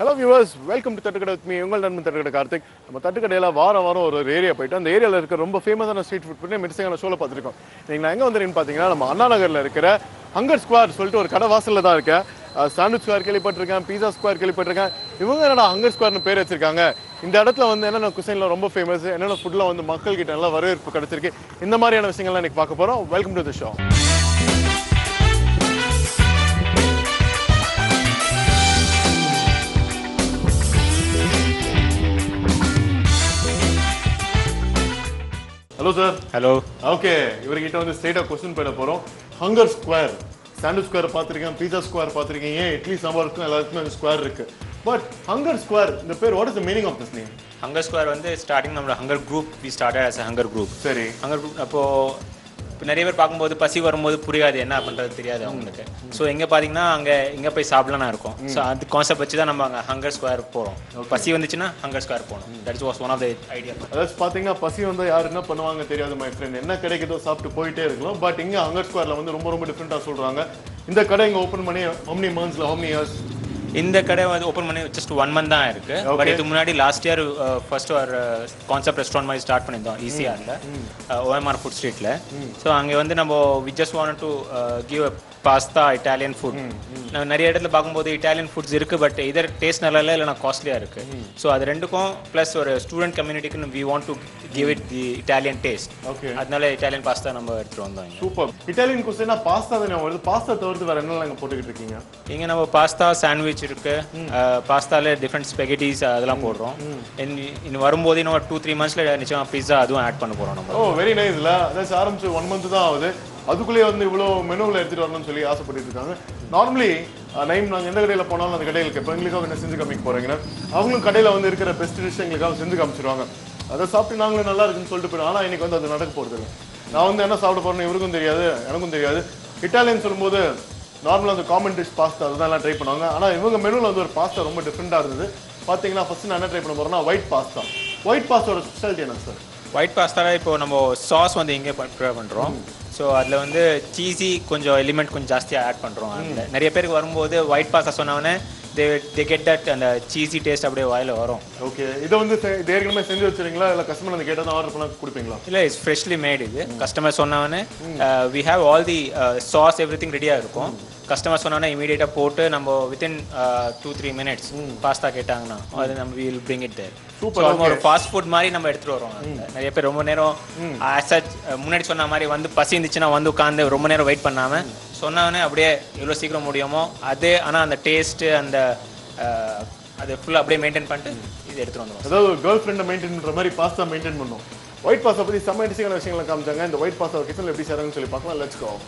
Hello viewers welcome to Thattukadai with me உங்கள் நண்பன் தட்டுக்கடை கார்த்திக் நம்ம தட்டுக்கடையில் வாரம் வாரம் ஒரு ஏரியா போயிட்டு அந்த ஏரியாவில் இருக்க ரொம்ப ஃபேமஸான ஸ்ட்ரீட் ஃபுட் பண்ணி மிடிசங்கான ஷோவில் பார்த்துருக்கோம் நீங்கள் நான் எங்கே வந்துருக்கேன்னு பார்த்தீங்கன்னா நம்ம அண்ணா நகரில் இருக்கிற ஹங்கர் ஸ்கொயர் சொல்லிட்டு ஒரு கடை வாசலில் தான் இருக்கேன் சாண்ட்விச் ஸ்கொயர் கேள்விப்பட்டிருக்கேன் பீஸா ஸ்கொயர் கேள்விப்பட்டிருக்கேன் இவங்க என்னடா ஹங்கர் ஸ்கொயர்னு பேர் வச்சிருக்காங்க இந்த இடத்துல வந்து என்னென்ன குசைனில் ரொம்ப ஃபேமஸ் என்னென்ன ஃபுட்லாம் வந்து மக்கள் கிட்ட நல்லா வரவேற்பு கிடைச்சிருக்கு இந்த மாதிரியான விஷயங்கள்லாம் இன்னைக்கு பார்க்க போகிறோம் welcome to the show hello sir hello okay இவர்கிட்ட வந்து ஸ்ட்ரெயிட்டாக கொஸ்டின் போயிட போகிறோம் ஹங்கர் ஸ்கொயர் சாண்ட்விச் ஸ்கொயர் பார்த்துருக்கேன் பீஸா ஸ்கொயர் பார்த்துருக்கீங்க ஏன் இட்லி சாம்பாருக்கும் எல்லாருக்குமே அந்த ஸ்கொயர் இருக்கு பட் ஹங்கர் ஸ்கொயர் இந்த பேர் what is the meaning of this name hunger square வந்து ஸ்டார்டிங் நம்மளோட hunger group we started as a hunger group சரி ஹங்கர் குரூப் அப்போ இப்போ நிறைய பேர் பார்க்கும்போது பசி வரும்போது புரியாது என்ன பண்ணுறது தெரியாது அவங்களுக்கு ஸோ எங்கே பார்த்தீங்கன்னா அங்கே எங்கே போய் சாப்பிடலாம் இருக்கும் ஸோ அந்த கான்செப்ட் வச்சு தான் நம்ம அங்கே ஹங்கர் ஸ்கொயர் போகிறோம் பசி வந்துச்சுன்னா ஹங்கர் ஸ்கொயர் போகணும் that is was one of the idea அதாச்சும் பார்த்தீங்கன்னா பசி வந்து யார் என்ன பண்ணுவாங்க தெரியாது மை ஃப்ரெண்ட் என்ன கிடைக்குதோ சாப்பிட்டு போயிட்டே இருக்கலாம் பட் இங்கே ஹங்கர் ஸ்கொயரில் வந்து ரொம்ப ரொம்ப டிஃப்ரெண்ட்டாக சொல்கிறாங்க இந்த கடை இங்கே ஓப்பன் பண்ணி ஹோம்னி மந்த்ஸில் ஹோம்னி இயர்ஸ் இந்த கடை வந்து ஓப்பன் பண்ணி ஜஸ்ட் ஒன் மந்த் தான் இருக்கு பட் இதுக்கு முன்னாடி லாஸ்ட் இயர் ஃபர்ஸ்ட் ஒரு கான்செப்ட் ரெஸ்டாரண்ட் மாதிரி ஸ்டார்ட் பண்ணியிருந்தோம் ஈஸியாக ஓஎம்ஆர் ஃபுட் ஸ்ட்ரீட்ல ஸோ அங்கே வந்து நம்ம we just want to give pasta Italian food நான் நிறைய இடத்துல பார்க்கும்போது இட்டாலியன் ஃபுட்ஸ் இருக்கு பட் இதர் டேஸ்ட் நல்லா இல்லை இல்லைனா காஸ்ட்லியாக இருக்கு ஸோ அது ரெண்டுக்கும் ப்ளஸ் ஒரு ஸ்டூடெண்ட் கம்யூனிட்டிக்கு we want to give it the Italian taste okay அதனால இட்டாலியன் பாஸ்தா நம்ம எடுத்துட்டு வந்தோம் இங்க. சூப்பர் இட்டாலியன் குசைனா பாஸ்தா தானே வருது பாஸ்தா தவிர்த்து வேற என்னெல்லாம் இங்கே போட்டுக்கிட்டு இருக்கீங்க இங்க நம்ம பாஸ்தா சாண்ட்விச் இருக்கு பாஸ்தால டிஃப்ரெண்ட் ஸ்பெகட்டிஸ் அதெல்லாம் போடுறோம் இனி- இனி வரும்போது இன்னும் டூ த்ரீ மந்த்ஸ்ல நிச்சயமா பிஸா அதுவும் ஆட் பண்ண போறோம் நம்ம ஓ வெரி நைஸ்ல அதாச்சும் ஆரம்பிச்சு ஒன் மந்த் தான் ஆகுது அதுக்குள்ளேயே வந்து இவ்வளோ மெனுவில் எடுத்துட்டு வரணும்னு சொல்லி ஆசைப்பட்டு இருக்காங்க நார்மலி நைம் நாங்கள் எந்த கடையில் போனாலும் அந்த கடையில் இப்போ எங்களுக்காக என்ன செஞ்சு காமிக்க போறீங்கன்னா அவங்களும் கடையில் வந்து இருக்கிற பெஸ்ட் டிஷ் எங்களுக்காக செஞ்சு காமிச்சிருவாங்க அதை சாப்பிட்டு நாங்களும் நல்லா இருக்குன்னு சொல்லிட்டு போயிடும் ஆனால் இன்னைக்கு வந்து அது நடக்க போகிறது இல்லை நான் வந்து என்ன சாப்பிட போறேன்னு இவருக்கும் தெரியாது எனக்கும் தெரியாது இட்டாலியன் சொல்லும்போது நார்மலாக அந்த காமன் டிஷ் பாஸ்தா அதுதான் எல்லாம் ட்ரை பண்ணுவாங்க ஆனால் இவங்க மெனுவில் வந்து ஒரு பாஸ்தா ரொம்ப டிஃப்ரெண்ட்டாக இருந்தது பார்த்தீங்கன்னா ஃபர்ஸ்ட் நான் என்ன ட்ரை பண்ண போறேன்னா ஒயிட் பாஸ்தா ஒயிட் பாஸ்தாவோட ஸ்பெஷாலிட்டி என்ன சார் ஒயிட் பாஸ்தால இப்போ நம்ம சாஸ் வந்து இங்கே ப்ரிப்பேர் பண்றோம் ஸோ அதில் வந்து சீஸி கொஞ்சம் எலிமெண்ட் கொஞ்சம் ஜாஸ்தியாக ஆட் பண்ணுறோம் அதில் நிறைய பேருக்கு வரும்போது ஒயிட் பாஸ்தா சொன்னவொடனே தே தே கெட் தட் அந்த சீஸி டேஸ்ட் அப்படியே வாயில வரும் ஓகே இதை வந்து செ- இது ஏற்கனவே செஞ்சு வச்சிருக்கீங்களா இல்லை கஸ்டமர் வந்து கேட்டால் ஆர்டர் பண்ண கொடுப்பீங்களா இல்லை இட்ஸ் ஃப்ரெஷ்லி மேட் இது கஸ்டமர் சொன்னவொடனே we have all the sauce everything ரெடியாக இருக்கும் கஸ்டமர் சொன்னோன்னே இமீடியட்டாக போட்டு நம்ம within two three minutes pasta கேட்டாங்கன்னா அது நம்ம will bring it there Super, super ஒரு ஃபாஸ்ட் ஃபுட் மாதிரி நம்ம எடுத்துட்டு வரோம் அதுல. நிறைய பேர் ரொம்ப நேரம் as such, uh, முன்னாடி சொன்ன மாதிரி வந்து பசி இருந்துச்சுன்னா வந்து உட்காந்து ரொம்ப நேரம் வெயிட் பண்ணாம சொன்னவொடனே அப்படியே எவ்வளோ சீக்கிரம் முடியுமோ அது ஆனால் அந்த டேஸ்ட் அந்த uh, அது ஃபுல்லாக அப்படியே மெயின்டைன் பண்ணிட்டு இது எடுத்துட்டு வந்துடும் அதாவது கேர்ள் ஃப்ரெண்டை மெயின்டைன் பண்ணுற மாதிரி பாஸ்தா மெயின்டைன் பண்ணும் ஒயிட் பாஸ்தா பற்றி செம்ம இன்ட்ரெஸ்டிங்கான விஷயங்களை காமிச்சாங்க இந்த ஒயிட் பாஸ்தா கிச்சனில் எப்படி செய்றாங்கன்னு சொல்லி பார்க்கலாம் லெட்ஸ் கோ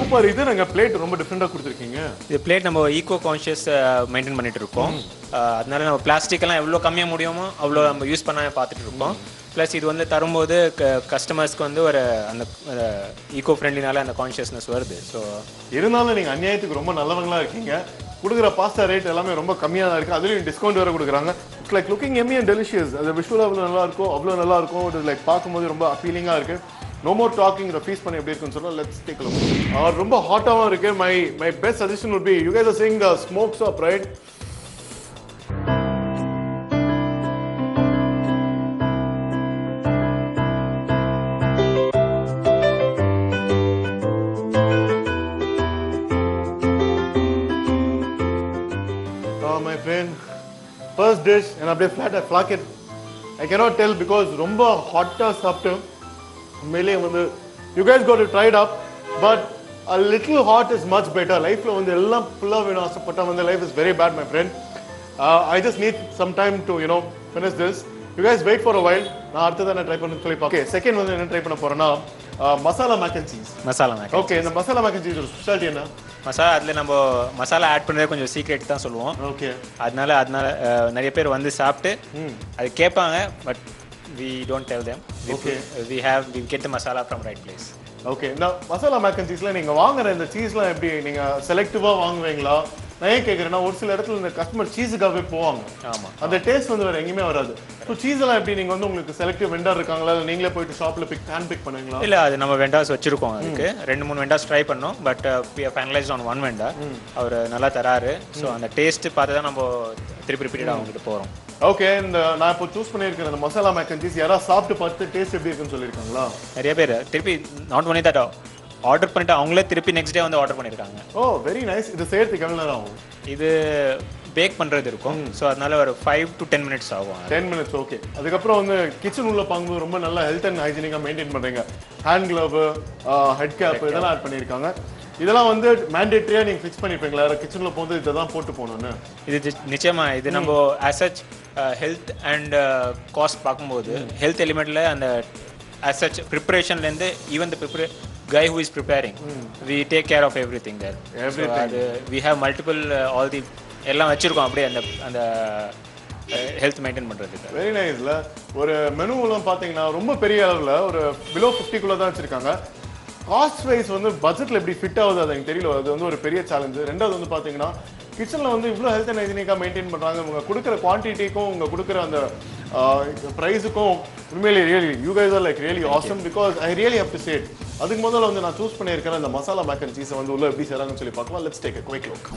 சூப்பர் இது நாங்க பிளேட் ரொம்ப டிஃப்ரெண்டா கொடுத்துருக்கீங்க இது பிளேட் நம்ம ஈகோ கான்ஷியஸ் மெயின்டைன் பண்ணிட்டு இருக்கோம் அஹ், அதனால நம்ம பிளாஸ்டிக் எல்லாம் எவ்வளோ கம்மியாக முடியுமோ அவ்வளோ நம்ம யூஸ் பண்ணாம பார்த்துட்டு இருக்கோம் ப்ளஸ் இது வந்து தரும்போது கஸ்டமர்ஸ்க்கு வந்து ஒரு அந்த ஈகோ ஃப்ரெண்ட்லினால அந்த கான்ஷியஸ்னஸ் வருது ஸோ இருந்தாலும் நீங்க அநியாயத்துக்கு ரொம்ப நல்லவங்களா இருக்கீங்க கொடுக்குற பாஸ்தா ரேட் எல்லாமே ரொம்ப கம்மியா தான் இருக்கு அதுலயும் டிஸ்கவுண்ட் வேற கொடுக்குறாங்க it's like looking yummy and delicious அது விஷுவல் அவ்வளோ நல்லா இருக்கும் அவ்வளோ நல்லா இருக்கும் இது லைக் பார்க்கும்போது ரொம்ப அப்பீலிங்கா இருக்கு நோ மோர் டாக்கிங் ஃபீஸ் பண்ணி எப்படி இருக்குன்னு சொன்னா லெட்ஸ் டேக் லுக் ரொம்ப ஹாட்டாவும் இருக்கு my my best suggestion would be you guys are saying the smokes up right Oh, my friend. First dish, and அப்படியே flat flack it. I cannot tell because ரொம்ப ஹாட்டாக சாப்பிட்டு உண்மையிலேயே வந்து you guys got to try it up but a little hot is much better லைஃப்ல வந்து எல்லாம் ஃபுல்லாக வேணும் ஆசைப்பட்டா வந்து life is very bad my friend I just need some time to you know finish this you guys wait for a while நான் அடுத்ததான் என்ன ட்ரை பண்ண சொல்லி ஓகே செகண்ட் வந்து என்ன ட்ரை பண்ண போறேன்னா masala mac and cheese masala mac okay இந்த மசாலா மேக் அண்ட் சீஸ் ஒரு ஸ்பெஷாலிட்டி என்ன மசாலா அதில் நம்ம மசாலா ஆட் பண்ணுறது கொஞ்சம் சீக்ரெட் தான் சொல்லுவோம் ஓகே அதனால அதனால அஹ், நிறைய பேர் வந்து சாப்பிட்டு அது கேட்பாங்க but we don't tell them Okay. We have we get the masala from right place okay இந்த மசாலா மேக் அண்ட் சீஸ்ல நீங்க வாங்குற இந்த சீஸ்லாம் எப்படி நீங்க செலக்டிவா வாங்குவீங்களா நான் ஏன் கேக்குறேன்னா ஒரு சில இடத்துல இந்த கஸ்டமர் சீஸுக்காகவே போவாங்க ஆமா அந்த டேஸ்ட் வந்து வேற எங்கேயுமே வராது ஸோ சீஸ் எல்லாம் எப்படி நீங்க வந்து உங்களுக்கு செலக்டிவ் வெண்டர் இருக்காங்களா இல்லை நீங்களே போயிட்டு ஷாப்ல பிக் ஹேண்ட் பிக் பண்ணுவீங்களா இல்ல அது நம்ம வெண்டாஸ் வச்சிருக்கோம் அதுக்கு ரெண்டு மூணு வெண்டாஸ் ட்ரை பண்ணோம் but finalise on one vendor அவர் நல்லா தராரு ஸோ அந்த டேஸ்ட் பார்த்து தான் நம்ம திருப்பி ரிப்பீட்டட் அவங்ககிட்ட போறோம் ஓகே இந்த நான் இப்போ சூஸ் பண்ணியிருக்கிற இந்த மசாலா மேக் அண்ட் சீஸ் யாராவது சாப்பிட்டு பார்த்து டேஸ்ட் எப்படி இருக்குன்னு சொல்லியிருக்காங்களா நிறைய பேர் திருப்பி நாட் ஒன்லி தட் ஆர்டர் பண்ணிட்டு அவங்களே திருப்பி நெக்ஸ்ட் டே வந்து ஆர்டர் பண்ணியிருக்காங்க ஓ வெரி நைஸ் இது செய்யறதுக்கு எவ்வளோ நேரம் ஆகும் இது பேக் பண்றது இருக்கும் ஸோ அதனால ஒரு ஃபைவ் டு டென் மினிட்ஸ் ஆகும் டென் மினிட்ஸ் ஓகே அதுக்கப்புறம் வந்து கிச்சன் உள்ள பார்க்கும்போது ரொம்ப நல்லா ஹெல்த் அண்ட் ஹைஜீனிக்காக மெயின்டைன் பண்றீங்க ஹேண்ட் கிளவ் ஹெட் கேப் இதெல்லாம் ஆட் பண்ணியிருக்காங்க இதெல்லாம் வந்து மேண்டேட்டரியா நீங்க ஃபிக்ஸ் பண்ணிப்பீங்களா கிச்சன்ல போகும்போது இதை தான் போட்டு போகணும்னு இது ஜி- நிச்சயமா இது நம்ம அசச் ஹெல்த் அண்ட் காஸ்ட் பார்க்கும்போது ஹெல்த் எலிமெண்ட்ல அந்த அசச் ப்ரிப்பரேஷன்லேருந்து even the prepare guy who is preparing we take care of everything there Everything. அது we have multiple all the எல்லாம் வச்சிருக்கோம் அப்படியே அந்த அந்த ஹெல்த் மெயின்டைன் பண்றதுக்கு வெரி நைஸ்ல ஒரு மெனுவெல்லாம் பார்த்தீங்கன்னா ரொம்ப பெரிய அளவில் ஒரு பிலோ ஃபிஃப்டிக்குள்ளே தான் வச்சிருக்காங்க காஸ்ட் வைஸ் வந்து பட்ஜெட்டில் எப்படி ஃபிட் ஆகுது அது எனக்கு தெரியல அது வந்து ஒரு பெரிய சேலஞ்சு ரெண்டாவது வந்து பார்த்தீங்கன்னா கிச்சனில் வந்து இவ்வளோ ஹெல்த் அண்ட் ஹைஜீனிக்காக மெயின்டைன் பண்ணுறாங்க உங்க கொடுக்குற குவான்டிட்டிக்கும் உங்க கொடுக்குற அந்த ப்ரைஸுக்கும் உண்மையிலே really you guys are like really awesome because I really have to said அதுக்கு முதல்ல வந்து நான் சூஸ் பண்ணியிருக்கிற இந்த மசாலா மேக் அண்ட் சீஸை வந்து உள்ள எப்படி செய்றாங்கன்னு சொல்லி பார்க்கலாம் let's take quick look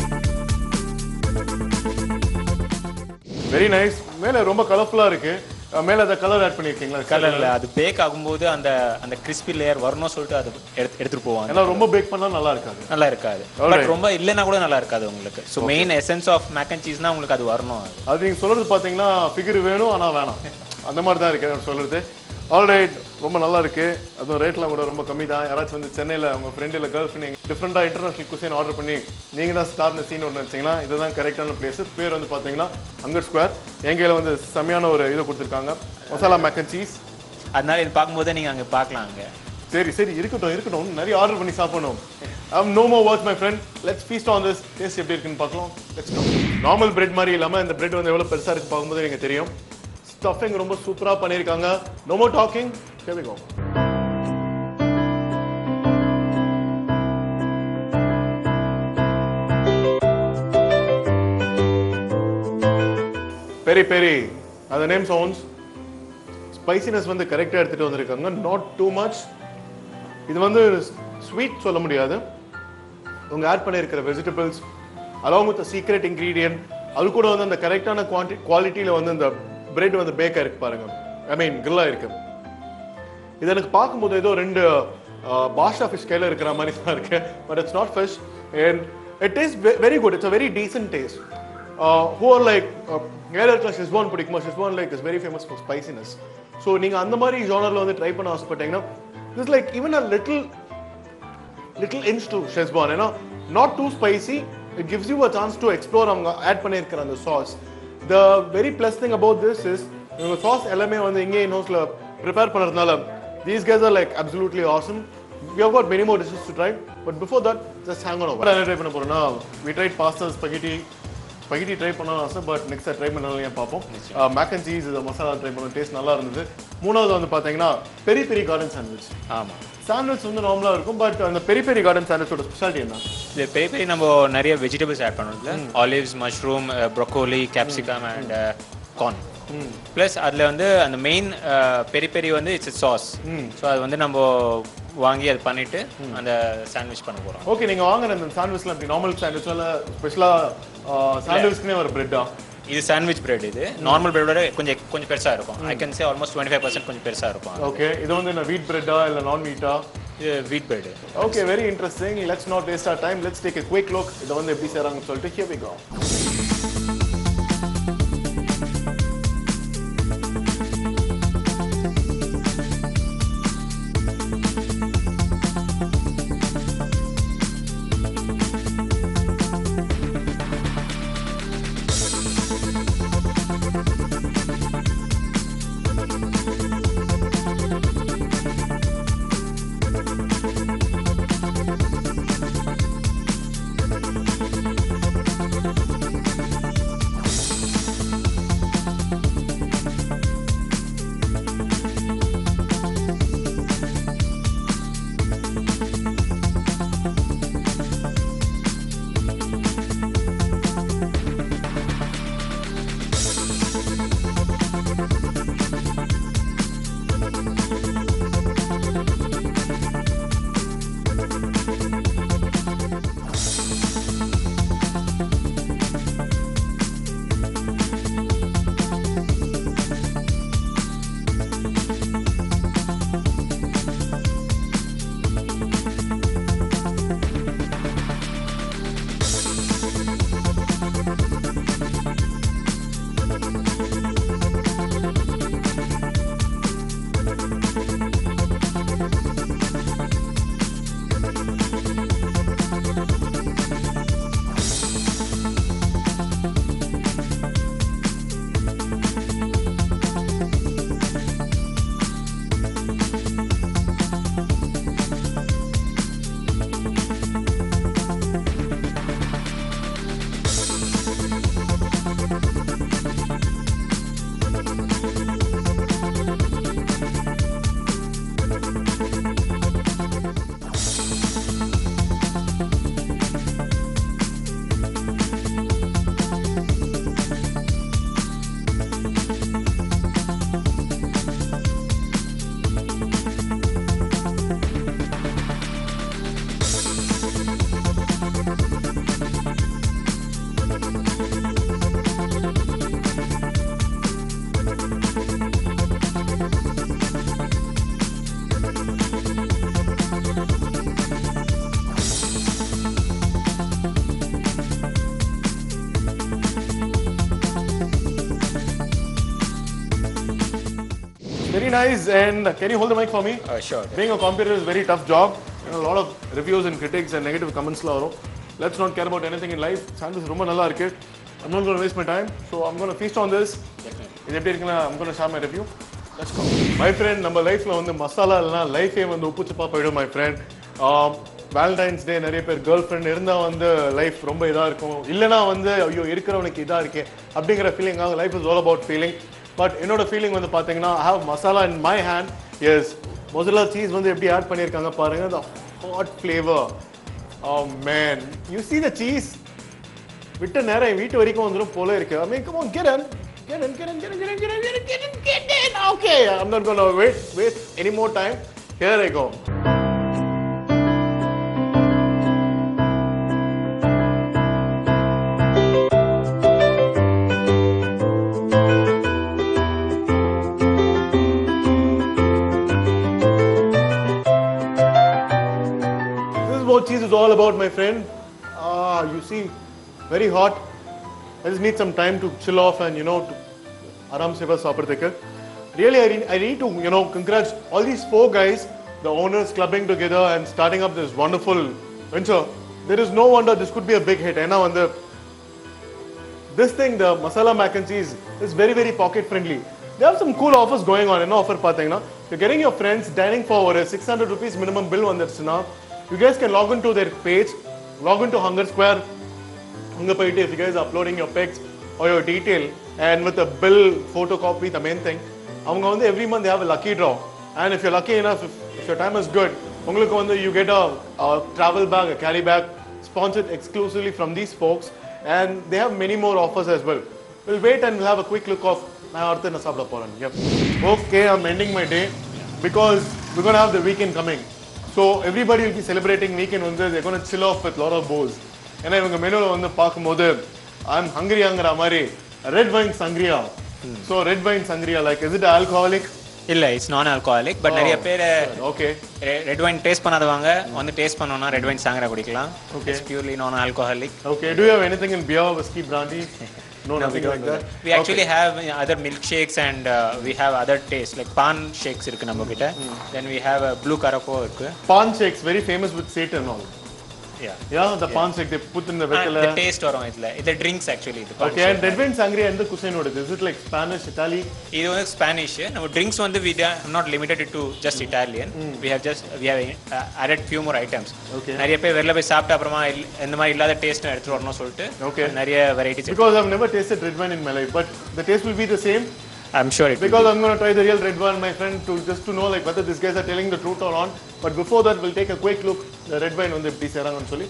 very nice மேலே ரொம்ப கலர்ஃபுல்லாக இருக்கு அஹ் மேல அந்த கலர் ஆட் பண்ணிருக்கீங்களா கலரில் அது பேக் ஆகும்போது அந்த அந்த கிறிஸ்பி லேயர் வரணும் சொல்லிட்டு அது எடுத்து எடுத்துட்டு போவாங்க ஏன்னா ரொம்ப பேக் பண்ணா நல்லா இருக்காது நல்லா இருக்காது பட் ரொம்ப இல்லைன்னா கூட நல்லா இருக்காது உங்களுக்கு so main essence of mac and சீஸ்னா உங்களுக்கு அது வரணும் அது அது நீங்க சொல்றது பாத்தீங்கன்னா ஃபிகர் வேணும் ஆனா வேணாம் அந்த மாதிரி தான் இருக்கு நான் சொல்றது ஆல்ரைட் ரொம்ப நல்லா இருக்கு அதுவும் ரேட்லாம் கூட ரொம்ப கம்மி தான் யாராச்சும் வந்து சென்னையில் உங்க ஃப்ரெண்ட் இல்லை கேர்ள் ஃப்ரெண்ட் டிஃப்ரெண்டாக இன்டர்நேஷனல் குசைன் ஆர்டர் பண்ணி நீங்க தான் ஸ்டார்னு சீன் ஒன்று வச்சிங்கன்னா இதுதான் கரெக்டான பிளேஸ் பேர் வந்து பாத்தீங்கன்னா அங்கர் ஸ்கொயர் என் கையில வந்து செம்மையான ஒரு இது கொடுத்துருக்காங்க மசாலா மேக் அண்ட் சீஸ் அதனால இது பார்க்கும்போது நீங்க அங்க பார்க்கலாம் அங்க சரி சரி இருக்கட்டும் இருக்கட்டும் நிறைய ஆர்டர் பண்ணி சாப்பிடணும் I'm no more work my friend let's feast on this taste எப்படி இருக்குன்னு பார்க்கலாம் லெட்ஸ் நார்மல் பிரெட் மாதிரி இல்லாம இந்த பிரெட் வந்து எவ்வளவு பெருசா இருக்கு பார்க்கும்போது எனக்கு தெரியும் ஸ்டஃபிங் ரொம்ப சூப்பரா பண்ணியிருக்காங்க no more talking here we go peri peri அந்த நேம் சவுண்ட்ஸ் ஸ்பைசினஸ் வந்து கரெக்டாக எடுத்துட்டு வந்திருக்காங்க நாட் டூ மச் இது வந்து ஸ்வீட் சொல்ல முடியாது உங்க ஆட் பண்ணியிருக்கிற vegetables along with secret ingredient அது கூட வந்து அந்த கரெக்டான குவான்டி குவாலிட்டியில் வந்து அந்த பிரெட் வந்து பேக்காக இருக்கு பாருங்க ஐ மீன் கிரில்லாக இருக்கு இது எனக்கு பார்க்கும்போது ஏதோ ரெண்டு பாஷா ஃபிஷ் கையில் இருக்கிற மாதிரி தான் இருக்கு but it's not fish and it is very good it's a very decent taste who are like ஏழு இருக்கிற ஷிஸ்வான் பிடிக்குமா schezwan like is very famous for spiciness so நீங்கள் அந்த மாதிரி ஜானரில் வந்து ட்ரை பண்ண ஆசைப்பட்டீங்கன்னா it's like even a little little inch to schezwan ஏன்னா not too spicy it gives you a chance to explore அவங்க ஆட் பண்ணியிருக்கிற அந்த sauce the very plus thing about this is இவங்க சாஸ் எல்லாமே வந்து இங்கே ஹவுஸில் ப்ரிப்பேர் பண்ணுறதுனால these guys are like absolutely awesome we have got many more dishes to try but before that just hang on over என்ன try பண்ண போறோம்னா we tried pasta spaghetti spaghetti try பண்ணலாம் ஆசை பட் நெக்ஸ்ட் ட்ரை பண்ணலாம் பார்ப்போம் make and cheese இது masala try பண்ண taste நல்லா இருந்தது மூணாவது வந்து பார்த்தீங்கன்னா பெரிய பெரிய கார்டன் சாண்ட்விச் ஆமா சாண்ட்விச் வந்து நார்மலாக இருக்கும் பட் அந்த பெரிய பெரிய கார்டன் சாண்ட்விச்சோட ஸ்பெஷாலிட்டி என்ன இது பெரிய பெரிய நம்ம நிறைய வெஜிடபிள்ஸ் ஆட் பண்ணுறதுல olives mushroom broccoli capsicum and corn plus அதில் வந்து அந்த மெயின் பெரிய பெரிய வந்து இட்ஸ் சாஸ் ஸோ அது வந்து நம்ம வாங்கி அது பண்ணிட்டு அந்த சாண்ட்விச் பண்ண போகிறோம் ஓகே நீங்க வாங்குற அந்த சாண்ட்விச்லாம் அப்படி நார்மல் சாண்ட்விச்ல ஸ்பெஷலாக சாண்ட்விச்க்குனே ஒரு பிரெட்டா இது சாண்ட்விச் பிரெட் இது நார்மல் பிரெட்டோட கொஞ்சம் கொஞ்சம் பெருசாக இருக்கும் I can say almost twenty five percent கொஞ்சம் பெருசாக இருக்கும் ஓகே இது வந்து என்ன வீட் பிரெட்டா இல்லை நான் வீட்டா இது wheat bread okay very interesting let's not waste our time let's take a quick look இதை வந்து எப்படி செய்றாங்கன்னு சொல்லிட்டு here we go Very nice. And can you hold the mic for me? Uh, sure. Being a competitor is a very tough job. You know, a lot of reviews and critics and negative comments வரும். Let's not care about anything in life. Sandwich ரொம்ப நல்லா இருக்கு. I'm not going to waste my time. So I'm going to feast on this. இது எப்படி இருக்குன்னா I'm going to share my review. Let's go. My friend, நம்ம லைஃப்ல வந்து மசாலா இல்லைனா லைஃபே வந்து உப்பு சப்பா போயிடும் my friend. வேலண்டைன்ஸ் டே நிறைய பேர் கேர்ள் ஃப்ரெண்ட் இருந்தால் வந்து லைஃப் ரொம்ப இதாக இருக்கும் இல்லைனா வந்து ஐயோ இருக்கிறவனுக்கு இதாக இருக்கே அப்படிங்கிற ஃபீலிங் ஆகும் life is all about feeling but என்னோட ஃபீலிங் வந்து பார்த்தீங்கன்னா I have masala in my hand yes mozzarella cheese வந்து எப்படி ஆட் பண்ணியிருக்காங்க பாருங்க the hot flavour oh man you see the cheese விட்ட நேரம் என் வீட்டு வரைக்கும் வந்துடும் போல இருக்கு I mean come on get in get in get in get in get in get in get in get in get in okay I'm not gonna wait waste any more time here I go This is what cheese is all about, my friend. Ah, you see, very hot. I just need some time to chill off and, you know, to aram se bas சாப்பிடுறதுக்கு. Really, I, re- I need to, you know, congrats all these four guys, the owners clubbing together and starting up this wonderful venture. There is no wonder this could be a big hit. ஏன்னா வந்து this thing, the masala mac and cheese, is very, very pocket friendly. They have some cool offers going on. என்ன offer பார்த்தீங்கன்னா you're getting your friends dining for ஒரு 600 rupees minimum bill வந்துருச்சுன்னா you guys can log into their page, log into Hunger Square, அங்க போயிட்டு if you guys are uploading your pics or your detail and with a bill photocopy, the main thing, அவங்க வந்து every month they have a lucky draw. And if you're lucky enough, if, if your time is good, உங்களுக்கு வந்து you get a, a travel bag, a carry bag, sponsored exclusively from these folks. And they have many more offers as well. We'll wait and we'll have a quick look of நான் அடுத்து என்ன சாப்பிட போறேன் yep okay i'm ending my day because we're going to have the weekend coming so everybody will be celebrating weekend வந்து they're going to chill off with lot of bows ஏன்னா இவங்க மெனுவில் வந்து பார்க்கும்போது ஐம் ஹங்கிரியாங்கிற மாதிரி red wine sangria so red wine sangria like is it alcoholic இல்ல it's non alcoholic but நிறைய பேர் ஓகே ரெட் வைன் டேஸ்ட் பண்ணாதவங்க வந்து டேஸ்ட் பண்ணோம்னா ரெட் வைன் சாங்கரா குடிக்கலாம் it's purely non alcoholic okay do you have anything in beer whisky brandy no nothing like that we actually have uh, other milkshakes and uh, we have other tastes like pan shakes இருக்கு நம்ம கிட்ட then we have a blue caraco இருக்கு paan shakes very famous with chaat and all yeah yeah the paan shake they put in the And வெத்தல the taste வரும் இதுல இது drinks actually இது pan okay and red wine sangria எந்த குசைனோடது is it like Spanish Italy இது வந்து ஸ்பானிஷ் நம்ம ட்ரிங்க்ஸ் வந்து we are not limited to just Italian we have just we have uh, added few more items Okay. நிறைய பேர் வெளில போய் சாப்பிட்ட அப்புறமா இல்ல- இந்த மாதிரி இல்லாத டேஸ்ட் எடுத்துட்டு வரணும்னு சொல்லிட்டு Okay. நிறைய varieties because I've never tasted red wine in my life but the taste will be the same I'm sure it Because I'm going to try the real red wine, my friend, to just to know like whether these guys are telling the truth or not. But before that, we'll take a quick look the red wine வந்து எப்படி செய்றாங்கன்னு சொல்லி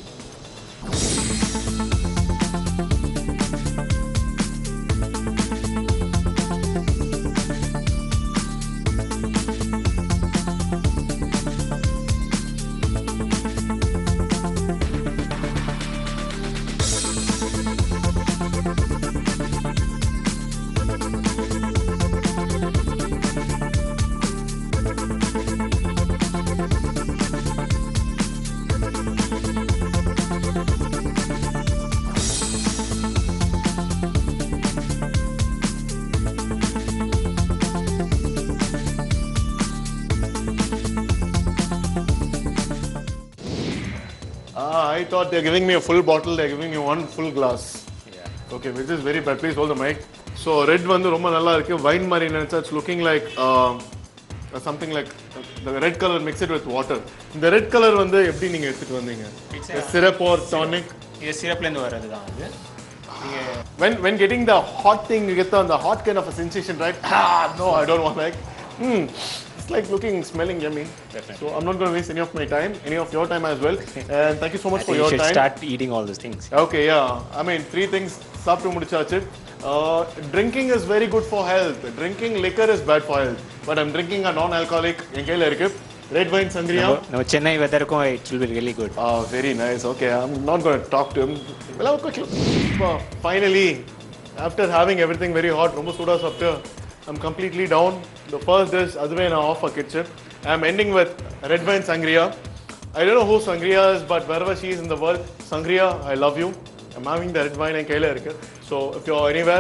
Ah, I thought they're giving me a full bottle, they're giving me one full glass. Okay, which is very bad. Please hold the mic. So red வந்து ரொம்ப நல்லா இருக்கு wine மாதிரி நினைச்சா it's looking like something like the red colour mix it with water இந்த red colour வந்து எப்படி நீங்க எடுத்துட்டு வந்தீங்க It's சிரப் ஆர் டானிக் இது சிரப்ல இருந்து வர்றது தான் அது நீங்க when when getting the hot thing you get the, the hot kind of a sensation right ah no i don't want like hmm it's like looking smelling yummy Definitely. so i'm not going to waste any of my time any of your time as well and thank you so much I for think you your should time start eating all these things okay yeah i mean three things சாப்பிட்டு முடிச்சாச்சு uh, drinking is very good for health drinking liquor is bad for health but i'm drinking a non alcoholic என் கையில இருக்கு red wine sangria நம்ம- நம்ம சென்னை வெதருக்கும் it will be really good Oh, very nice. Okay, I'm not going to talk to him. We'll have a quick look. Well, finally, after having everything very hot, ரொம்ப சூடா சாப்பிட்டு I'm completely down. The first dish, அதுவே நான் off a kitchen. I'm ending with red wine sangria. I don't know who sangria is, but wherever she is in the world, sangria, I love you. I'm having the red wine என் கையில இருக்கு. So if you're anywhere,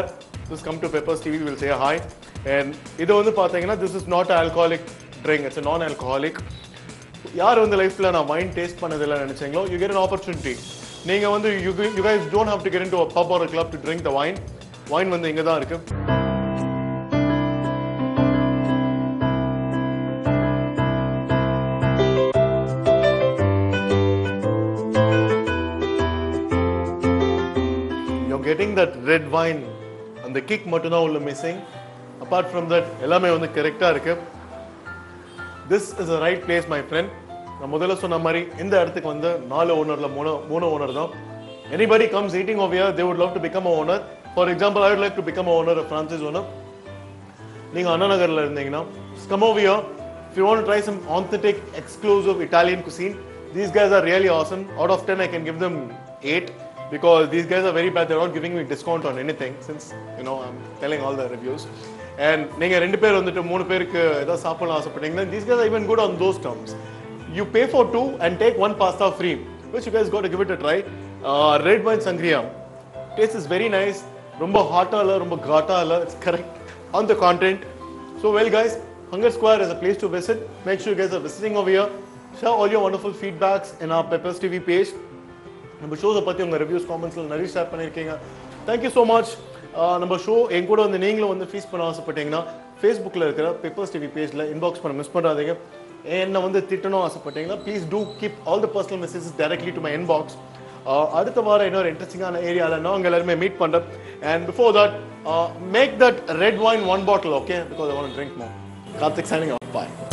just come to Peppers TV, we'll say hi. And இது வந்து பார்த்தீங்கன்னா this is not an alcoholic drink, it's a non-alcoholic. யார் வந்து லைஃப்ல நான் wine taste பண்ணதில்லை நினைச்சீங்களோ யூ கெட் an opportunity நீங்க வந்து you you guys don't have to get into a pub or a club to drink the wine wine வந்து இங்க தான் இருக்கு you're getting that red wine அந்த கிக் மட்டும் தான் உள்ள மிஸ்ஸிங் அப்பார்ட் ஃப்ரம் தட் எல்லாமே வந்து கரெக்டாக இருக்கு this is a right place my friend நான் முதல்ல சொன்ன மாதிரி இந்த இடத்துக்கு வந்து நாலு ஓனர்ல மூணு மூணு ஓனர் தான் anybody comes eating over here they would love to become a owner for example I would like to become a owner franchise owner நீங்க அண்ணா நகர்ல இருந்தீங்கன்னா come over here if you want to try some authentic exclusive Italian cuisine these guys are really awesome out of 10 I can give them 8 because these guys are very bad they're not giving me discount on anything since you know I'm telling all the reviews and நீங்க ரெண்டு பேர் வந்துட்டு மூணு பேருக்கு ஏதாவது சாப்பிடணும் ஆசைப்பட்டீங்கன்னா these guys are even good on those terms you pay for two and take one pasta free which you guys got to give it a try uh, red wine sangria taste is very nice ரொம்ப ஹாட்டா இல்ல ரொம்ப காட்டா இல்ல it's correct on the content so well guys hunger square is a place to visit make sure guys are visiting over here share all your wonderful feedbacks in our peppers TV page நம்ம ஷோஸை பற்றி உங்கள் reviews காமெண்ட்ஸில் நிறைய share பண்ணியிருக்கீங்க thank you so much நம்ம show என் கூட வந்து நீங்களும் வந்து ஃபீஸ் பண்ண ஆசைப்பட்டீங்கன்னா ஃபேஸ்புக்கில் இருக்கிற பெப்பர்ஸ் டிவி பேஜில் இன்பாக்ஸ் பண்ண மிஸ் பண்ணுறாதீங்க என்ன வந்து திட்டணும் ஆசைப்பட்டீங்கன்னா please do keep all the personal messages directly to my inbox அடுத்த வாரம் இன்னொரு இன்ட்ரெஸ்டிங்கான ஏரியாவில் நான் உங்க எல்லாருமே மீட் பண்ணுறேன் and before that make that red wine one bottle okay because I want drink more Karthik signing off bye